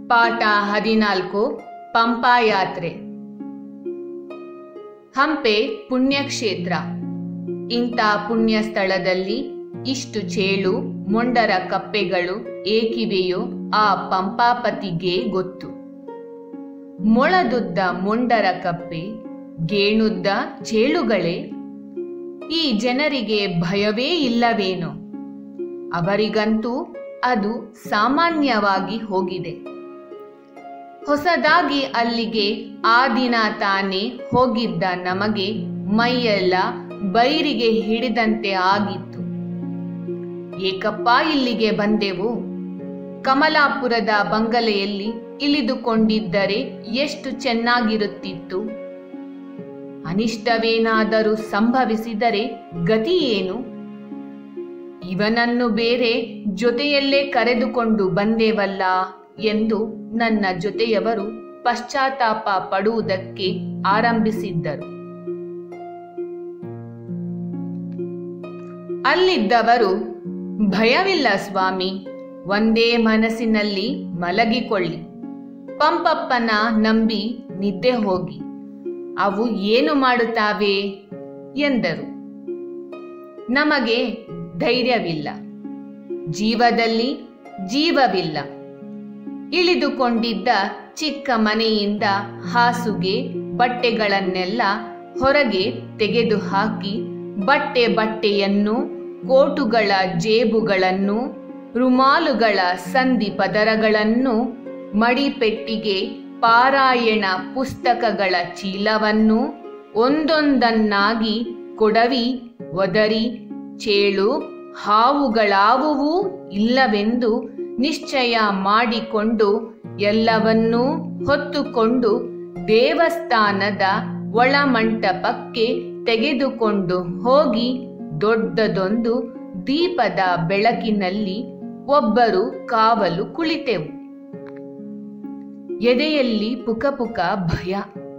ಪಾಠ ಹದಿನಾಲ್ಕು ಪಂಪಾ ಯಾತ್ರೆ ಹಂಪೆ ಪುಣ್ಯಕ್ಷೇತ್ರ ಇಂಥ ಪುಣ್ಯ ಸ್ಥಳದಲ್ಲಿ ಇಷ್ಟು ಚೇಳು ಮೊಂಡರ ಕಪ್ಪೆಗಳು ಏಕಿವೆಯೋ ಆ ಪಂಪಾಪತಿಗೆ ಗೊತ್ತು ಮೊಳದುದ್ದ ಮೊಂಡರ ಕಪ್ಪೆ ಗೇಣುದ್ದ ಚೇಳುಗಳೇ ಈ ಜನರಿಗೆ ಭಯವೇ ಇಲ್ಲವೇನೋ ಅವರಿಗಂತೂ ಅದು ಸಾಮಾನ್ಯವಾಗಿ ಹೋಗಿದೆ ಹೊಸದಾಗಿ ಅಲ್ಲಿಗೆ ಆ ದಿನ ತಾನೇ ಹೋಗಿದ್ದ ನಮಗೆ ಮೈಯೆಲ್ಲ ಬೈರಿಗೆ ಹಿಡಿದಂತೆ ಆಗಿತ್ತು ಏಕಪ್ಪ ಇಲ್ಲಿಗೆ ಬಂದೆವು ಕಮಲಾಪುರದ ಬಂಗಲೆಯಲ್ಲಿ ಇಳಿದುಕೊಂಡಿದ್ದರೆ ಎಷ್ಟು ಚೆನ್ನಾಗಿರುತ್ತಿತ್ತು ಅನಿಷ್ಟವೇನಾದರೂ ಸಂಭವಿಸಿದರೆ ಗತಿ ಏನು ಇವನನ್ನು ಬೇರೆ ಜೊತೆಯಲ್ಲೇ ಕರೆದುಕೊಂಡು ಬಂದೇವಲ್ಲ ಎಂದು ನನ್ನ ಜೊತೆಯವರು ಪಶ್ಚಾತ್ತಾಪ ಪಡುವುದಕ್ಕೆ ಆರಂಭಿಸಿದ್ದರು ಅಲ್ಲಿದ್ದವರು ಭಯವಿಲ್ಲ ಸ್ವಾಮಿ ಒಂದೇ ಮನಸ್ಸಿನಲ್ಲಿ ಮಲಗಿಕೊಳ್ಳಿ ಪಂಪಪ್ಪನ ನಂಬಿ ನಿದ್ದೆ ಹೋಗಿ ಅವು ಏನು ಮಾಡುತ್ತಾವೆ ಎಂದರು ನಮಗೆ ಧೈರ್ಯವಿಲ್ಲ ಜೀವದಲ್ಲಿ ಜೀವವಿಲ್ಲ ಇಳಿದುಕೊಂಡಿದ್ದ ಚಿಕ್ಕ ಮನೆಯಿಂದ ಹಾಸುಗೆ ಬಟ್ಟೆಗಳನ್ನೆಲ್ಲ ಹೊರಗೆ ತೆಗೆದುಹಾಕಿ ಬಟ್ಟೆ ಬಟ್ಟೆಯನ್ನು ಕೋಟುಗಳ ಜೇಬುಗಳನ್ನು ರುಮಾಲುಗಳ ಸಂಧಿ ಪದರಗಳನ್ನು ಮಡಿಪೆಟ್ಟಿಗೆ ಪಾರಾಯಣ ಪುಸ್ತಕಗಳ ಚೀಲವನ್ನು ಒಂದೊಂದನ್ನಾಗಿ ಕೊಡವಿ ಒದರಿ ಚೇಳು ಹಾವುಗಳಾವುವೂ ಇಲ್ಲವೆಂದು ನಿಶ್ಚಯ ಮಾಡಿಕೊಂಡು ಎಲ್ಲವನ್ನೂ ಹೊತ್ತುಕೊಂಡು ದೇವಸ್ಥಾನದ ಒಳಮಂಟಪಕ್ಕೆ ತೆಗೆದುಕೊಂಡು ಹೋಗಿ ದೊಡ್ಡದೊಂದು ದೀಪದ ಬೆಳಕಿನಲ್ಲಿ ಒಬ್ಬರು ಕಾವಲು ಕುಳಿತೆವು ಎದೆಯಲ್ಲಿ ಪುಕಪುಕ ಭಯ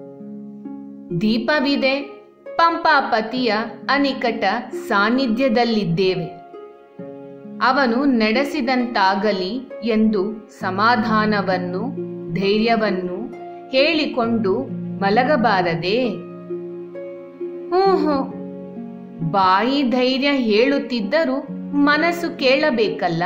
ದೀಪವಿದೆ ಪಂಪಾಪತಿಯ ಅನಿಕಟ ಸಾನ್ನಿಧ್ಯದಲ್ಲಿದ್ದೇವೆ ಅವನು ನಡೆಸಿದಂತಾಗಲಿ ಎಂದು ಸಮಾಧಾನವನ್ನು ಧೈರ್ಯವನ್ನು ಹೇಳಿಕೊಂಡು ಮಲಗಬಾರದೆ ಹ್ಞೂ ಹ್ಞೂ ಬಾಯಿ ಧೈರ್ಯ ಹೇಳುತ್ತಿದ್ದರೂ ಮನಸ್ಸು ಕೇಳಬೇಕಲ್ಲ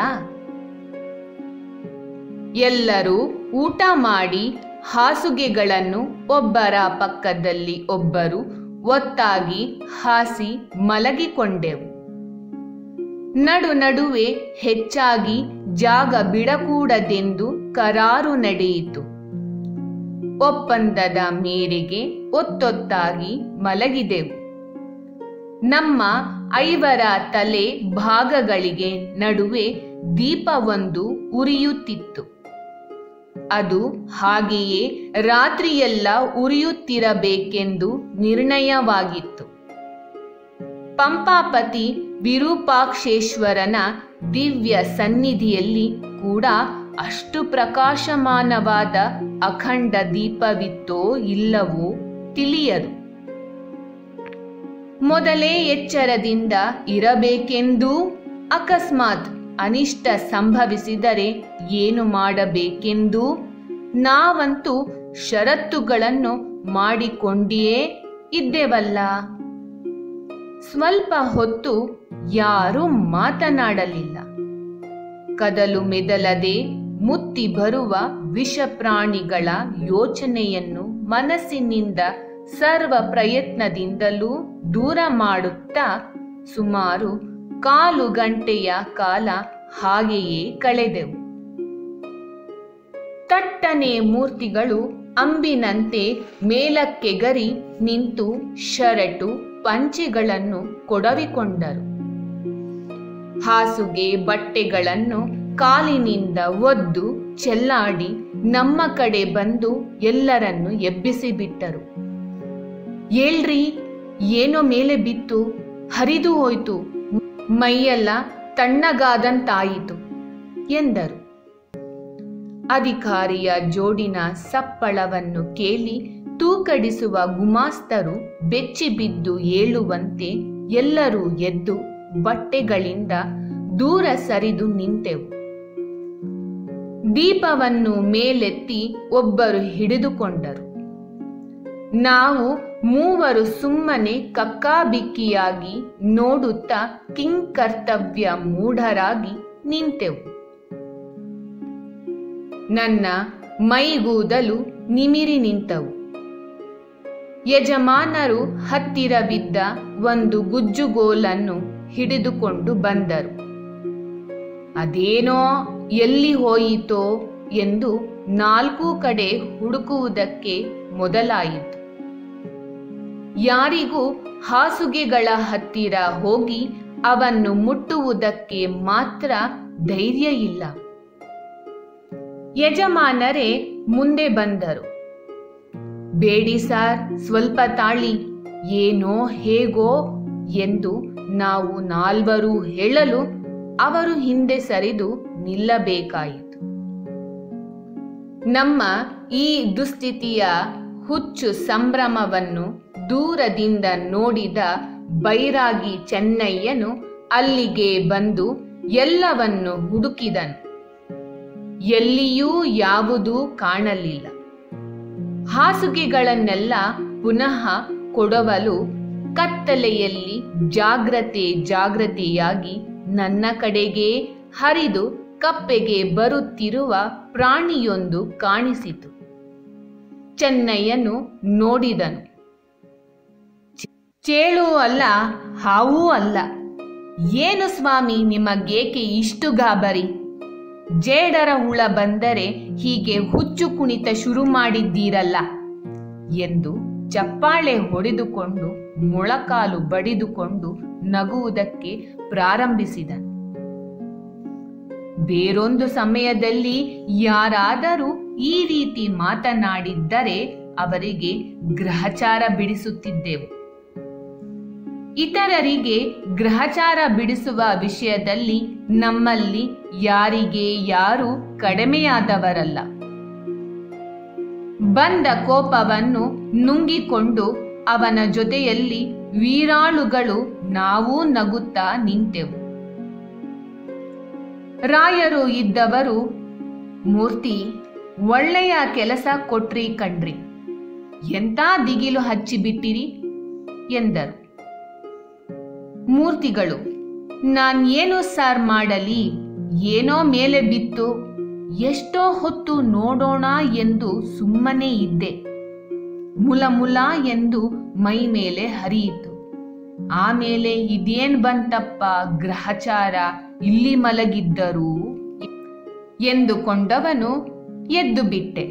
ಎಲ್ಲರೂ ಊಟ ಮಾಡಿ ಹಾಸುಗೆಗಳನ್ನು ಒಬ್ಬರ ಪಕ್ಕದಲ್ಲಿ ಒಬ್ಬರು ಒತ್ತಾಗಿ ಹಾಸಿ ಮಲಗಿಕೊಂಡೆವು ನಡು ನಡುವೆ ಹೆಚ್ಚಾಗಿ ಜಾಗ ಬಿಡಕೂಡದೆಂದು ಕರಾರು ನಡೆಯಿತು ಒಪ್ಪಂದದ ಮೇರೆಗೆ ಒತ್ತೊತ್ತಾಗಿ ಮಲಗಿದೆವು ನಮ್ಮ ಐವರ ತಲೆ ಭಾಗಗಳಿಗೆ ನಡುವೆ ದೀಪವೊಂದು ಉರಿಯುತ್ತಿತ್ತು ಅದು ಹಾಗೆಯೇ ರಾತ್ರಿಯೆಲ್ಲ ಉರಿಯುತ್ತಿರಬೇಕೆಂದು ನಿರ್ಣಯವಾಗಿತ್ತು ಪಂಪಾಪತಿ ವಿರೂಪಾಕ್ಷೇಶ್ವರನ ದಿವ್ಯ ಸನ್ನಿಧಿಯಲ್ಲಿ ಕೂಡ ಅಷ್ಟು ಪ್ರಕಾಶಮಾನವಾದ ಅಖಂಡ ದೀಪವಿತ್ತೋ ಇಲ್ಲವೋ ತಿಳಿಯದು ಮೊದಲೇ ಎಚ್ಚರದಿಂದ ಇರಬೇಕೆಂದೂ ಅಕಸ್ಮಾತ್ ಅನಿಷ್ಟ ಸಂಭವಿಸಿದರೆ ಏನು ಮಾಡಬೇಕೆಂದೂ ನಾವಂತೂ ಷರತ್ತುಗಳನ್ನು ಮಾಡಿಕೊಂಡಿಯೇ ಇದ್ದೆವಲ್ಲ ಸ್ವಲ್ಪ ಹೊತ್ತು ಯಾರೂ ಮಾತನಾಡಲಿಲ್ಲ ಕದಲು ಮೆದಲದೆ ಮುತ್ತಿ ಬರುವ ವಿಷಪ್ರಾಣಿಗಳ ಯೋಚನೆಯನ್ನು ಮನಸ್ಸಿನಿಂದ ಸರ್ವ ಪ್ರಯತ್ನದಿಂದಲೂ ದೂರ ಮಾಡುತ್ತಾ ಸುಮಾರು ಕಾಲು ಗಂಟೆಯ ಕಾಲ ಹಾಗೆಯೇ ಕಳೆದೆವು ತಟ್ಟನೆ ಮೂರ್ತಿಗಳು ಅಂಬಿನಂತೆ ಮೇಲಕ್ಕೆಗರಿ ನಿಂತು ಶರಟು ಪಂಚೆಗಳನ್ನು ಕೊಡವಿಕೊಂಡರು ಹಾಸುಗೆ ಬಟ್ಟೆಗಳನ್ನು ಕಾಲಿನಿಂದ ಒದ್ದು ಚೆಲ್ಲಾಡಿ ನಮ್ಮ ಕಡೆ ಬಂದು ಎಲ್ಲರನ್ನು ಎಬ್ಬಿಸಿಬಿಟ್ಟರು ಏಳ್ರಿ ಏನೋ ಮೇಲೆ ಬಿತ್ತು ಹರಿದು ಹೋಯ್ತು ಮೈಯೆಲ್ಲ ತಣ್ಣಗಾದಂತಾಯಿತು ಎಂದರು ಅಧಿಕಾರಿಯ ಜೋಡಿನ ಸಪ್ಪಳವನ್ನು ಕೇಳಿ ತೂಕಡಿಸುವ ಗುಮಾಸ್ತರು ಬೆಚ್ಚಿ ಬಿದ್ದು ಏಳುವಂತೆ ಎಲ್ಲರೂ ಎದ್ದು ಬಟ್ಟೆಗಳಿಂದ ದೂರ ಸರಿದು ನಿಂತೆವು ದೀಪವನ್ನು ಮೇಲೆತ್ತಿ ಒಬ್ಬರು ಹಿಡಿದುಕೊಂಡರು ನಾವು ಮೂವರು ಸುಮ್ಮನೆ ಕಕ್ಕಾಬಿಕ್ಕಿಯಾಗಿ ನೋಡುತ್ತಾ ಕಿಂಕರ್ತವ್ಯ ಮೂಢರಾಗಿ ನಿಂತೆವು ನನ್ನ ಮೈಗೂದಲು ನಿಮಿರಿ ನಿಂತವು ಯಜಮಾನರು ಹತ್ತಿರವಿದ್ದ ಒಂದು ಗುಜ್ಜುಗೋಲನ್ನು ಹಿಡಿದುಕೊಂಡು ಬಂದರು ಅದೇನೋ ಎಲ್ಲಿ ಹೋಯಿತೋ ಎಂದು ನಾಲ್ಕು ಕಡೆ ಹುಡುಕುವುದಕ್ಕೆ ಮೊದಲಾಯಿತು ಯಾರಿಗೂ ಹಾಸುಗೆಗಳ ಹತ್ತಿರ ಹೋಗಿ ಅವನ್ನು ಮುಟ್ಟುವುದಕ್ಕೆ ಮಾತ್ರ ಧೈರ್ಯ ಇಲ್ಲ ಯಜಮಾನರೇ ಮುಂದೆ ಬಂದರು ಬೇಡಿ ಸಾರ್ ಸ್ವಲ್ಪ ತಾಳಿ ಏನೋ ಹೇಗೋ ಎಂದು ನಾವು ನಾಲ್ವರು ಹೇಳಲು ಅವರು ಹಿಂದೆ ಸರಿದು ನಿಲ್ಲಬೇಕಾಯಿತು ನಮ್ಮ ಈ ದುಸ್ಥಿತಿಯ ಹುಚ್ಚು ಸಂಭ್ರಮವನ್ನು ದೂರದಿಂದ ನೋಡಿದ ಬೈರಾಗಿ ಚೆನ್ನಯ್ಯನು ಅಲ್ಲಿಗೆ ಬಂದು ಎಲ್ಲವನ್ನು ಹುಡುಕಿದನು ಎಲ್ಲಿಯೂ ಯಾವುದೂ ಕಾಣಲಿಲ್ಲ ಹಾಸುಗೆಗಳನ್ನೆಲ್ಲ ಪುನಃ ಕೊಡವಲು ಕತ್ತಲೆಯಲ್ಲಿ ಜಾಗ್ರತೆ ಜಾಗ್ರತೆಯಾಗಿ ನನ್ನ ಕಡೆಗೆ ಹರಿದು ಕಪ್ಪೆಗೆ ಬರುತ್ತಿರುವ ಪ್ರಾಣಿಯೊಂದು ಕಾಣಿಸಿತು ಚೆನ್ನಯ್ಯನು ನೋಡಿದನು ಚೇಳು ಅಲ್ಲ ಹಾವೂ ಅಲ್ಲ ಏನು ಸ್ವಾಮಿ ನಿಮಗೇಕೆ ಇಷ್ಟು ಗಾಬರಿ ಜೇಡರ ಹುಳ ಬಂದರೆ ಹೀಗೆ ಹುಚ್ಚು ಕುಣಿತ ಶುರು ಮಾಡಿದ್ದೀರಲ್ಲ ಎಂದು ಚಪ್ಪಾಳೆ ಹೊಡೆದುಕೊಂಡು ಮೊಳಕಾಲು ಬಡಿದುಕೊಂಡು ನಗುವುದಕ್ಕೆ ಪ್ರಾರಂಭಿಸಿದನು ಬೇರೊಂದು ಸಮಯದಲ್ಲಿ ಯಾರಾದರೂ ಈ ರೀತಿ ಮಾತನಾಡಿದ್ದರೆ ಅವರಿಗೆ ಗ್ರಹಚಾರ ಬಿಡಿಸುತ್ತಿದ್ದೆವು ಇತರರಿಗೆ ಗ್ರಹಚಾರ ಬಿಡಿಸುವ ವಿಷಯದಲ್ಲಿ ನಮ್ಮಲ್ಲಿ ಯಾರಿಗೆ ಯಾರು ಕಡಿಮೆಯಾದವರಲ್ಲ ಬಂದ ಕೋಪವನ್ನು ನುಂಗಿಕೊಂಡು ಅವನ ಜೊತೆಯಲ್ಲಿ ವೀರಾಳುಗಳು ನಾವೂ ನಗುತ್ತಾ ನಿಂತೆವು ರಾಯರು ಇದ್ದವರು ಮೂರ್ತಿ ಒಳ್ಳೆಯ ಕೆಲಸ ಕೊಟ್ರಿ ಕಣ್ರಿ ಎಂತ ದಿಗಿಲು ಹಚ್ಚಿಬಿಟ್ಟಿರಿ ಎಂದರು ಮೂರ್ತಿಗಳು ನಾನ್ ಏನು ಸಾರ್ ಮಾಡಲಿ ಏನೋ ಮೇಲೆ ಬಿತ್ತು ಎಷ್ಟೋ ಹೊತ್ತು ನೋಡೋಣ ಎಂದು ಸುಮ್ಮನೆ ಇದ್ದೆ ಮುಲ ಮುಲ ಎಂದು ಮೈ ಮೇಲೆ ಹರಿಯಿತು ಆಮೇಲೆ ಇದೇನ್ ಬಂತಪ್ಪ ಗ್ರಹಚಾರ ಇಲ್ಲಿ ಮಲಗಿದ್ದರು ಎಂದುಕೊಂಡವನು ಎದ್ದು ಬಿಟ್ಟೆ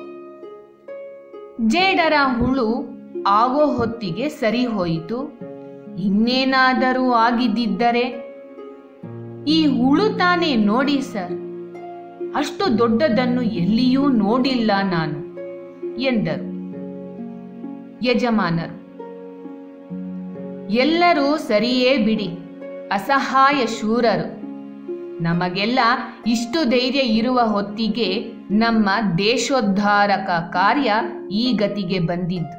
ಜೇಡರ ಹುಳು ಆಗೋ ಹೊತ್ತಿಗೆ ಸರಿ ಹೋಯಿತು ಇನ್ನೇನಾದರೂ ಆಗಿದ್ದಿದ್ದರೆ ಈ ಹುಳು ತಾನೇ ನೋಡಿ ಸರ್ ಅಷ್ಟು ದೊಡ್ಡದನ್ನು ಎಲ್ಲಿಯೂ ನೋಡಿಲ್ಲ ನಾನು ಎಂದರು ಯಜಮಾನರು ಎಲ್ಲರೂ ಸರಿಯೇ ಬಿಡಿ ಅಸಹಾಯ ಶೂರರು ನಮಗೆಲ್ಲ ಇಷ್ಟು ಧೈರ್ಯ ಇರುವ ಹೊತ್ತಿಗೆ ನಮ್ಮ ದೇಶೋದ್ಧಾರಕ ಕಾರ್ಯ ಈ ಗತಿಗೆ ಬಂದಿದ್ದು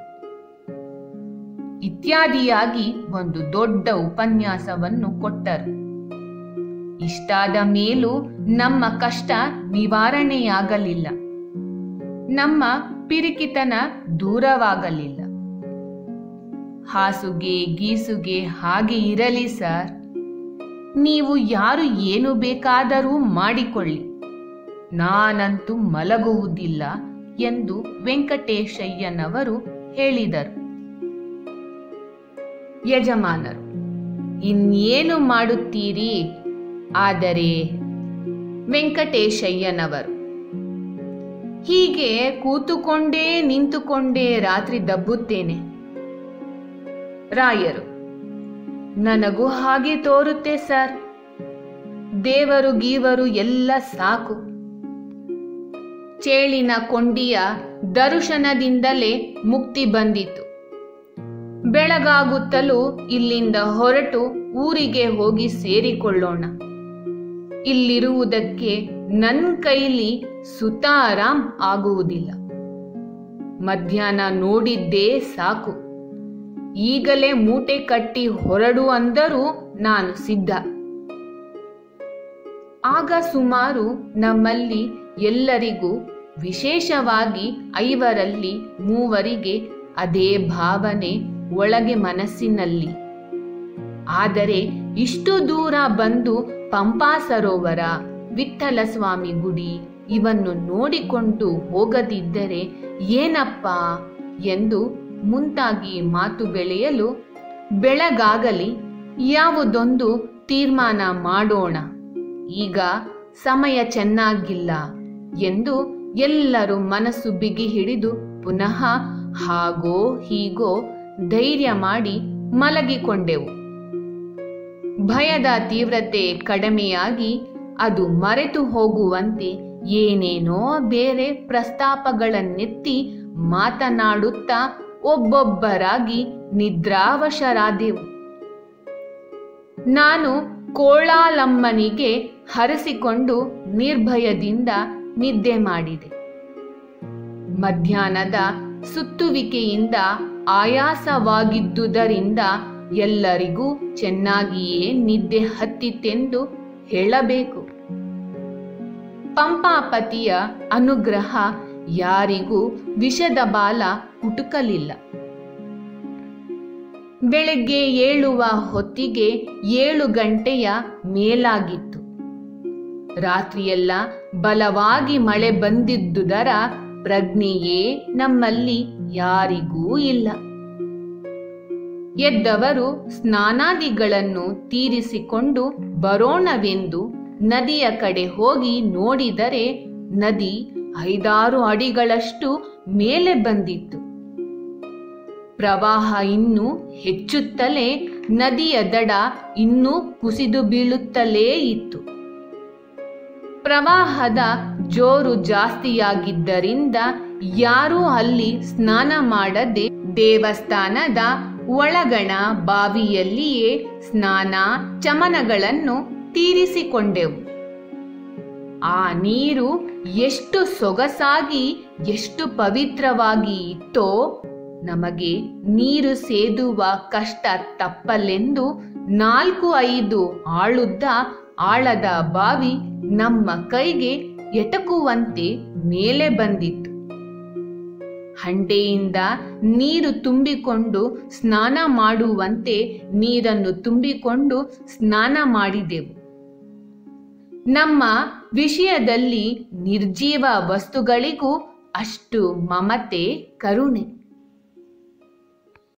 ಇತ್ಯಾದಿಯಾಗಿ ಒಂದು ದೊಡ್ಡ ಉಪನ್ಯಾಸವನ್ನು ಕೊಟ್ಟರು ಇಷ್ಟಾದ ಮೇಲೂ ನಮ್ಮ ಕಷ್ಟ ನಿವಾರಣೆಯಾಗಲಿಲ್ಲ ನಮ್ಮ ಪಿರಿಕಿತನ ದೂರವಾಗಲಿಲ್ಲ ಹಾಸುಗೆ ಗೀಸುಗೆ ಹಾಗೆ ಇರಲಿ ಸರ್ ನೀವು ಯಾರು ಏನು ಬೇಕಾದರೂ ಮಾಡಿಕೊಳ್ಳಿ ನಾನಂತೂ ಮಲಗುವುದಿಲ್ಲ ಎಂದು ವೆಂಕಟೇಶಯ್ಯನವರು ಹೇಳಿದರು ಯಜಮಾನರು ಇನ್ನೇನು ಮಾಡುತ್ತೀರಿ ಆದರೆ ವೆಂಕಟೇಶಯ್ಯನವರು ಹೀಗೆ ಕೂತುಕೊಂಡೇ ನಿಂತುಕೊಂಡೇ ರಾತ್ರಿ ದಬ್ಬುತ್ತೇನೆ ರಾಯರು ನನಗೂ ಹಾಗೆ ತೋರುತ್ತೆ ಸರ್ ದೇವರು ಗೀವರು ಎಲ್ಲ ಸಾಕು ಚೇಳಿನ ಕೊಂಡಿಯ ದರ್ಶನದಿಂದಲೇ ಮುಕ್ತಿ ಬಂದಿತು ಬೆಳಗಾಗುತ್ತಲೂ ಇಲ್ಲಿಂದ ಹೊರಟು ಊರಿಗೆ ಹೋಗಿ ಸೇರಿಕೊಳ್ಳೋಣ ಇಲ್ಲಿರುವುದಕ್ಕೆ ನನ್ನ ಕೈಲಿ ಸುತಾರಾಮ್ ಆಗುವುದಿಲ್ಲ ಮಧ್ಯಾಹ್ನ ನೋಡಿದ್ದೇ ಸಾಕು ಈಗಲೇ ಮೂಟೆ ಕಟ್ಟಿ ಹೊರಡು ಅಂದರೂ ನಾನು ಸಿದ್ಧ ಆಗ ಸುಮಾರು ನಮ್ಮಲ್ಲಿ ಎಲ್ಲರಿಗೂ ವಿಶೇಷವಾಗಿ ಐವರಲ್ಲಿ ಮೂವರಿಗೆ ಅದೇ ಭಾವನೆ ಒಳಗೆ ಮನಸ್ಸಿನಲ್ಲಿ ಆದರೆ ಇಷ್ಟು ದೂರ ಬಂದು ಪಂಪಾ ಸರೋವರ ವಿಠ್ಠಲ ಸ್ವಾಮಿ ಗುಡಿ ಇವನ್ನು ನೋಡಿಕೊಂಡು ಹೋಗದಿದ್ದರೆ ಏನಪ್ಪ ಎಂದು ಮುಂತಾಗಿ ಮಾತು ಬೆಳೆಯಲು ಬೆಳಗಾಗಲಿ ಯಾವುದೊಂದು ತೀರ್ಮಾನ ಮಾಡೋಣ ಈಗ ಸಮಯ ಚೆನ್ನಾಗಿಲ್ಲ ಎಂದು ಎಲ್ಲರೂ ಮನಸ್ಸು ಬಿಗಿ ಹಿಡಿದು ಪುನಃ ಹಾಗೋ ಹೀಗೋ ಧೈರ್ಯ ಮಾಡಿ ಮಲಗಿಕೊಂಡೆವು ಭಯದ ತೀವ್ರತೆ ಕಡಿಮೆಯಾಗಿ ಅದು ಮರೆತು ಹೋಗುವಂತೆ ಏನೇನೋ ಬೇರೆ ಪ್ರಸ್ತಾಪಗಳನ್ನೆತ್ತಿ ಮಾತನಾಡುತ್ತಾ ಒಬ್ಬೊಬ್ಬರಾಗಿ ನಿದ್ರಾವಶರಾದೆವು ನಾನು ಕೋಳಾಲಮ್ಮನಿಗೆ ಹರಸಿಕೊಂಡು ನಿರ್ಭಯದಿಂದ ನಿದ್ದೆ ಮಾಡಿದೆ ಮಧ್ಯಾಹ್ನದ ಸುತ್ತುವಿಕೆಯಿಂದ ಆಯಾಸವಾಗಿದ್ದುದರಿಂದ ಎಲ್ಲರಿಗೂ ಚೆನ್ನಾಗಿಯೇ ನಿದ್ದೆ ಹತ್ತಿತೆಂದು ಹೇಳಬೇಕು ಪಂಪಾಪತಿಯ ಅನುಗ್ರಹ ಯಾರಿಗೂ ವಿಷದ ಬಾಲ ಹುಟುಕಲಿಲ್ಲ ಬೆಳಗ್ಗೆ ಏಳುವ ಹೊತ್ತಿಗೆ ಏಳು ಗಂಟೆಯ ಮೇಲಾಗಿತ್ತು ರಾತ್ರಿಯೆಲ್ಲ ಬಲವಾಗಿ ಮಳೆ ಬಂದಿದ್ದುದರ ಪ್ರಜ್ಞೆಯೇ ನಮ್ಮಲ್ಲಿ ಯಾರಿಗೂ ಇಲ್ಲ ಎದ್ದವರು ಸ್ನಾನಾದಿಗಳನ್ನು ತೀರಿಸಿಕೊಂಡು ಬರೋಣವೆಂದು ನದಿಯ ಕಡೆ ಹೋಗಿ ನೋಡಿದರೆ ನದಿ ಐದಾರು ಅಡಿಗಳಷ್ಟು ಮೇಲೆ ಬಂದಿತ್ತು ಪ್ರವಾಹ ಇನ್ನೂ ಹೆಚ್ಚುತ್ತಲೇ ನದಿಯ ದಡ ಇನ್ನೂ ಕುಸಿದು ಬೀಳುತ್ತಲೇ ಇತ್ತು ಪ್ರವಾಹದ ಜೋರು ಜಾಸ್ತಿಯಾಗಿದ್ದರಿಂದ ಯಾರೂ ಅಲ್ಲಿ ಸ್ನಾನ ಮಾಡದೆ ದೇವಸ್ಥಾನದ ಒಳಗಣ ಬಾವಿಯಲ್ಲಿಯೇ ಸ್ನಾನ ಚಮನಗಳನ್ನು ತೀರಿಸಿಕೊಂಡೆವು ಆ ನೀರು ಎಷ್ಟು ಸೊಗಸಾಗಿ ಎಷ್ಟು ಪವಿತ್ರವಾಗಿ ಇತ್ತೋ ನಮಗೆ ನೀರು ಸೇದುವ ಕಷ್ಟ ತಪ್ಪಲೆಂದು ನಾಲ್ಕು ಐದು ಆಳುದ್ದ ಆಳದ ಬಾವಿ ನಮ್ಮ ಕೈಗೆ ಎಟಕುವಂತೆ ಮೇಲೆ ಬಂದಿತ್ತು ಹಂಡೆಯಿಂದ ನೀರು ತುಂಬಿಕೊಂಡು ಸ್ನಾನ ಮಾಡುವಂತೆ ನೀರನ್ನು ತುಂಬಿಕೊಂಡು ಸ್ನಾನ ಮಾಡಿದೆವು ನಮ್ಮ ವಿಷಯದಲ್ಲಿ ನಿರ್ಜೀವ ವಸ್ತುಗಳಿಗೂ ಅಷ್ಟು ಮಮತೆ ಕರುಣೆ